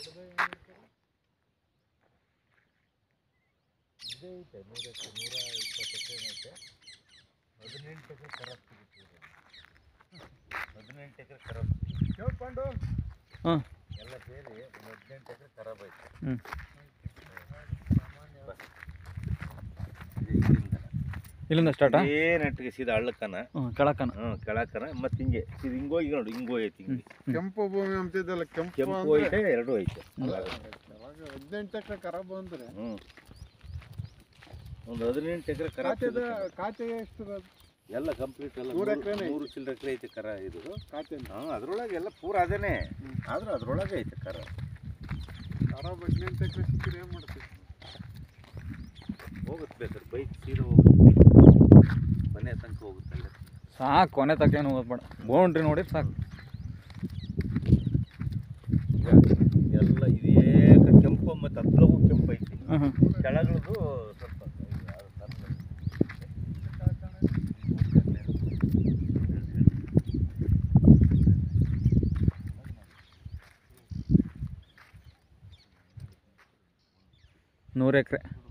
ಇದೇ ಐತೆ ನೂರ ಎಕರೆ ನೂರ ಇಪ್ಪತ್ತು ಎಕರೆ ಐತೆ ಹದಿನೆಂಟು ಎಕರೆ ಖರಾಬ್ ಸಿಗುತ್ತೆ ಇದು. ಹದಿನೆಂಟು ಎಕರೆ ಖರಾಬ್ ಕೇಳ್ಕೊಂಡು ಹಾಂ ಎಲ್ಲ ಸೇರಿ ಒಂದು ಹದಿನೆಂಟು ಎಕರೆ ಖರಾಬ್ ಐತೆ ಹ್ಞೂ ಇದು ಇಲ್ಲಿಂದ ಇಲ್ಲಿಂದ ಸ್ಟಾರ್ಟಾ ಏ ನೆಟ್ಟಿಗೆ ಸೀದಾ ಹಳ್ಳಕ್ಕನ ಹ್ಞೂ ಕೆಳಕನ ಹ್ಞೂ ಕೆಳಕನ ಮತ್ತೆ ಹಿಂಗೆ ಇದು ಹಿಂಗೋಗಿ ನೋಡಿ ಹಿಂಗೋಗಿ ಐತಿ ಹಿಂಗೆ ಕೆಂಪು ಭೂಮಿ ಅಂತಿದ್ದಲ್ಲ ಕೆಂಪು ಕೆಂಪು ಅಂದ್ರೆ ಐತೆ ಎರಡೂ ಐತೆ ಅವಾಗ ಹದಿನೆಂಟು ಎಕರೆ ಖರಾಬ್ ಅಂದ್ರೆ ಹ್ಞೂ ಒಂದು ಹದಿನೆಂಟು ಎಕರೆ ಖರಾಬ್ ಖಾತೆದ ಸಿಗುತ್ತೆ. ಖಾತೆಗೆ ಎಷ್ಟು ಅದು? ಎಲ್ಲ ಕಂಪ್ಲೀಟ್ ಎಲ್ಲ ನೂರು ನೂರು- ಎಕ್ರೆನೇ ಐತೆ. ನೂರು ಚಿಲ್ಲರೆ ಎಕರೆ ಐತೆ ಕರ ಇದು ಖಾತೆ ಹಾಂ ಅದ್ರೊಳಗೆ ಎಲ್ಲ ಪೂರ ಅದೇನೆ ಹ್ಮ್. ಆದ್ರೆ ಅದ್ರೊಳಗೆ ಐತೆ ಕರ ಖರಾಬ್ ಹದಿನೆಂಟು ಎಕರೆ ಸಿಕ್ಕಿದ್ರೆ ಏನು ಮಾಡ್ತೀವಿ ಹೋಗುತ್ತೆ ಬೇಕಾದ್ರೆ ಬೈಕ್ ಸೀದಾ ಹೋಗುತ್ತೆ ಮನೆ ತನಕ ಹೋಗುತ್ತೆ ಅಲ್ಲೇ ಸಾಕು ಕೊನೆ ತಕ್ಕ ಏನು ಹೋಗ್ಬೇಡ ಬೌಂಡ್ರಿ ನೋಡಿ ಸಾಕು ಈಗ ಎಲ್ಲ ಇದೇ ಕೆಂಪು ಮತ್ತು ಹತ್ರವೂ ಕೆಂಪು ಐತಿ ಹ್ಞೂ ಹ್ಞೂ ಕೆಳಗಳದು ಸ್ವಲ್ಪ ಇದು ಅದು ಸಣ್ಣ. ನೂರು ಎಕರೆ